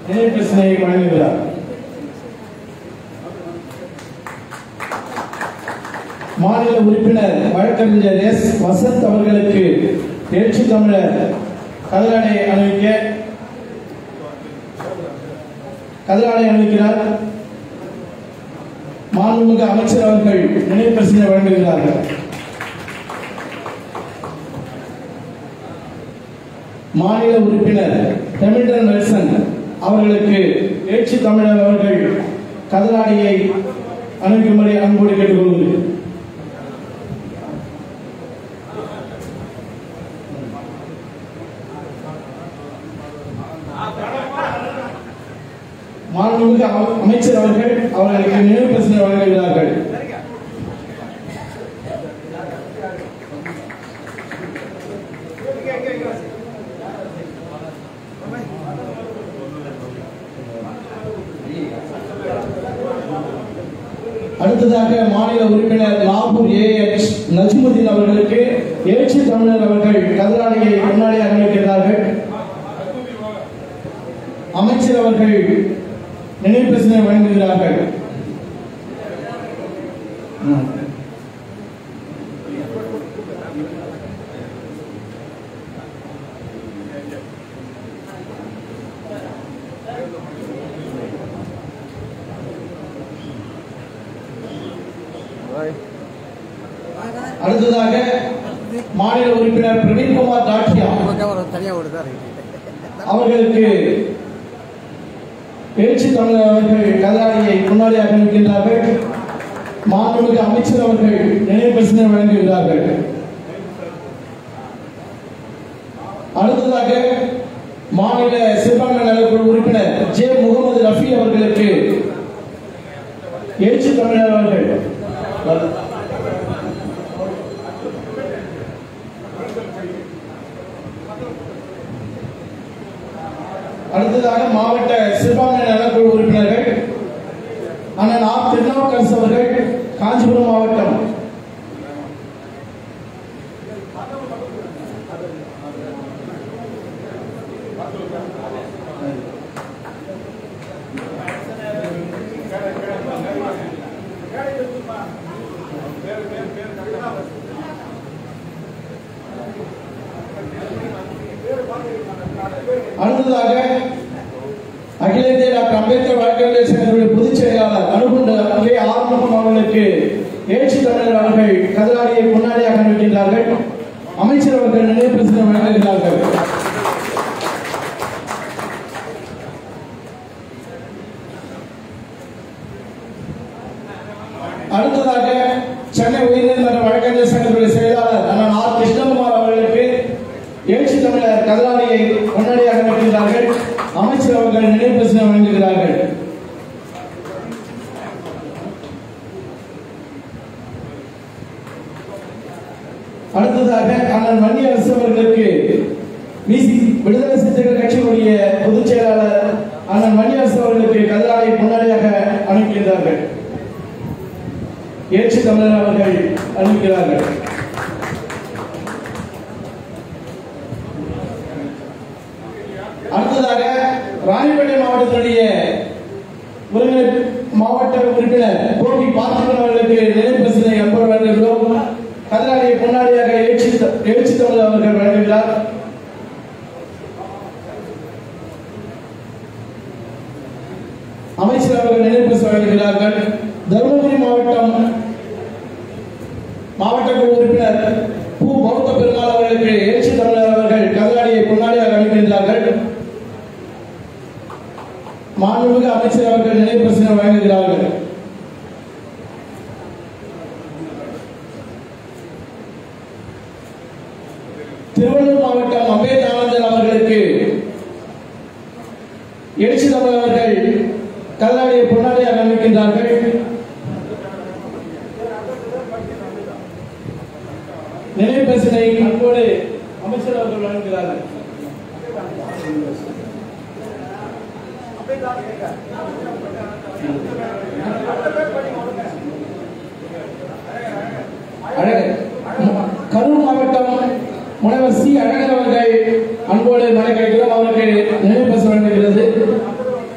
நினைவு பிரச்சனையை வழங்குகிறார் மாநில உறுப்பினர் வழக்கறிஞர் எஸ் வசந்த் அவர்களுக்கு எழுச்சி தமிழர் கதிராடை அணிவிக்க கதிராடை அணிவிக்கிறார் மாண்புமிகு அமைச்சர் அவர்கள் நினைவு பிரச்சனை வழங்குகிறார்கள் மாநில உறுப்பினர் தமிழன் நெல்சன் அவர்களுக்கு எழுச்சி தமிழர் அவர்கள் கதராடியை அணிவிக்கும்படி அன்போடு கேட்டுக்கொள்கிறேன் மாண்புமிகு அம- அமைச்சர் அவர்கள் அவர்களுக்கு நினைவு பிரச்சனை வழங்குகிறார்கள் அடுத்ததாக மாநில உறுப்பினர் லாகூர் ஏஎச் நஜ்முதீன் அவர்களுக்கு எழுச்சி தமிழர் அவர்கள் கதிராளியை முன்னாடி அறிவிக்கிறார்கள் அமைச்சர் அவர்கள் நினைவு பிரச்சனை வழங்குகிறார்கள் அடுத்ததாக மாநில உறுப்பினர் பிரவீன்குமார் தாட்டியா தனியாக ஓடுதா ரைட்டு அவர்களுக்கு எழுச்சி தமிழர் அவர்கள் கதிராளியை முன்னாடி அறிவிக்கின்றார்கள் மாண்புமிகு அமைச்சர் அவர்கள் நினைவு பிரச்சனை வழங்குகிறார்கள் அடுத்ததாக மாநில சிறுபான்மை நலக்குழு உறுப்பினர் ஜே முகமது ரஃபி அவர்களுக்கு எழுச்சி தமிழர் அவர்கள் அடுத்ததாக மாவட்ட சிறுபான்மை நலக்குழு உறுப்பினர்கள் அண்ணன் ஆர் திருநாவுக்கரசு அவர்கள் காஞ்சிபுரம் மாவட்டம் அடுத்ததாக அகில இந்திய டாக்டர் அம்பேத்கர் வழக்கறிஞர் சங்கத்துடைய பொதுச் செயலாளர் அனுகுண்ட கே ஆறுமுகம் அவர்களுக்கு எழுச்சி தமிழர் அவர்கள் கதிராடியை முன்னாடியாக அனுப்பிக்கின்றார்கள் அமைச்சர் அவர்கள் நினைவு பிரச்சனை வழங்குகிறார்கள் அடுத்ததாக சென்னை உயர்நீதிமன்ற வழக்கறிஞர் சங்கத்துடைய செயலாளர் அண்ணன் ஆர் கிருஷ்ணகுமார் அவர்களுக்கு எழுச்சி தமிழர் கதிராளியை முன்னாடியாக வைக்கின்றார்கள் அமைச்சர் அவர்கள் நினைவு பிரச்சனை வழங்குகிறார்கள் அடுத்ததாக அண்ணன் மணி அரசு அவர்களுக்கு பிசி விடுதலை சிறுத்தைகள் கட்சியினுடைய பொதுச் செயலாளர் அண்ணன் மணி அரசு அவர்களுக்கு கதிராளியை முன்னாடியாக அனுப்புகின்றார்கள் ஏற்று தமிழர் அவர்கள் அறிவிக்கிறார்கள் அடுத்ததாக ராணிப்பேட்டை மாவட்டத்தினுடைய ஒருங்கிணை மாவட்ட உறுப்பினர் கோபி பார்த்திபன் அவர்களுக்கு நினைவு பிரச்சனை அன்பர் வழங்குகிறோம் கதிராளியை முன்னாடியாக எழுச்சி எழுச்சி தமிழர் அவர்கள் வழங்குகிறார் அமைச்சர் அவர்கள் நினைவு பிரச்சனை வழங்குகிறார்கள் தருமபுரி மாவட்டம் மாவட்ட குழு உறுப்பினர் பூ பௌத்த பெருமாள் அவர்களுக்கு எழுச்சி தமிழர் அவர்கள் கதிராடியை முன்னாடியாக அளிக்கின்றார்கள் மாண்புமிகு அமைச்சர் அவர்கள் நினைவு பிரச்சனை வழங்குகிறார்கள் திருவள்ளூர் மாவட்டம் அம்பேத் ஆனந்தன் அவர்களுக்கு எழுச்சி தமிழர் அவர்கள் கதிராடியை முன்னாடியாக அளிக்கின்றார்கள் நினைவு பிரச்சனை அன்போடு அமைச்சர் அவர்கள் வழங்குகிறார்கள் அழகர் கரூர் மாவட்டம் முனைவர் சி அழகர் அவர்கள் அன்போடு மனக்கழிக்கிறோம் அவருக்கு நினைவு பிரச்சனை வழங்குகிறது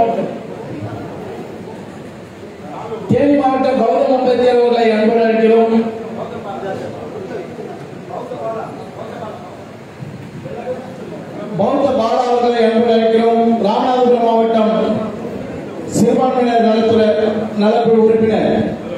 மாவட்டம் தேனி மாவட்டம் கௌதம் அம்பேத்கர் அவர்களை அன்புடன் அழைக்கிறோம் பௌத்த பாலா அவர்களை அன்புடன் அழைக்கிறோம் ராமநாதபுரம் மாவட்டம் சிறுபான்மையினர் நலத்துறை நலக்குழு உறுப்பினர்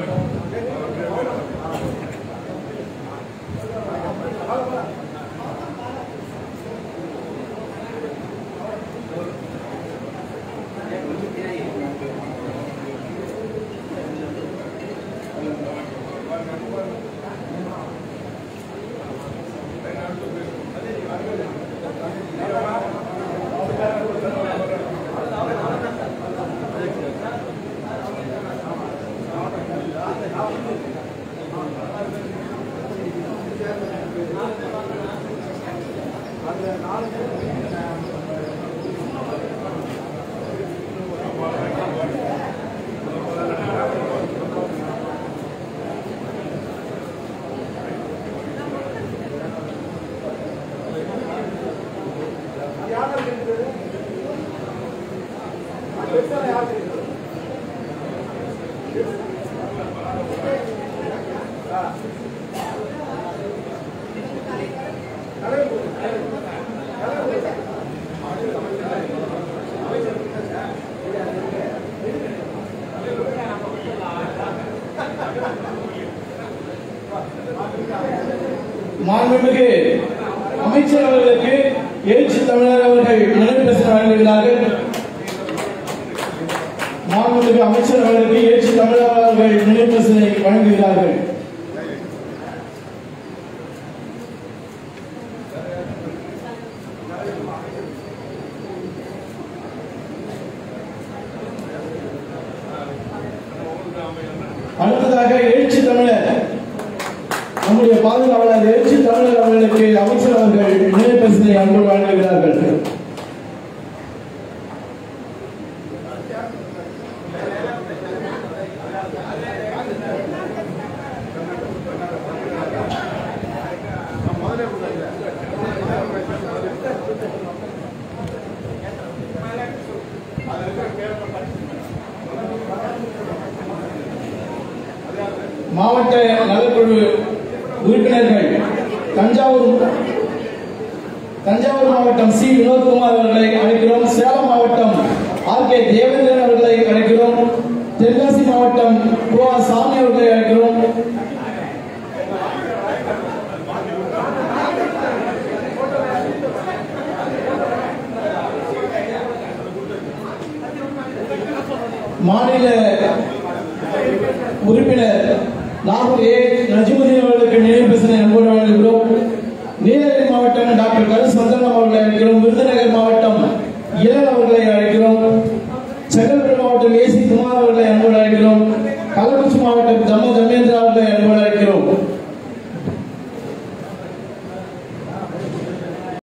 மாண்புமிகு அமைச்சர் அவர்களுக்கு எழுச்சி தமிழர் அவர்கள் நினைவு பேச வழங்குகிறார்கள் மாண்புமிகு அமைச்சர் அவர்களுக்கு எழுச்சி தமிழர் அவர்கள் நினைவு பேசலை வழங்குகிறார்கள் அடுத்ததாக எழுச்சி தமிழர் நம்முடைய பாதுகாவலர் எழுச்சி தமிழர் அவர்களுக்கு அமைச்சர் அவர்கள் நினைவு பேசலை அன்பு வழங்குகிறார்கள் மாவட்ட நலக்குழு உறுப்பினர்கள் தஞ்சாவூர் தஞ்சாவூர் மாவட்டம் சி வினோத்குமார் அவர்களை அழைக்கிறோம் சேலம் மாவட்டம் ஆர் கே தேவேந்திரன் அவர்களை அழைக்கிறோம் தென்காசி மாவட்டம் கோ ஆர் சாமி அவர்களை அழைக்கிறோம் மாநில உறுப்பினர் நாகூர் ஏ நஜிமுதீன் அவர்களுக்கு நினைவு பேசின அன்போடு வழங்குகிறோம் நீலகிரி மாவட்டம் டாக்டர் கரு சந்தனம் அவர்களை அழைக்கிறோம் விருதுநகர் மாவட்டம் இளன் அவர்களை அழைக்கிறோம் செங்கல்பட்டு மாவட்டம் ஏசி குமார் அவர்களை அன்போடு அழைக்கிறோம் கள்ளக்குறிச்சி மாவட்டம் ஜம்மு தமேந்திரா அவர்களை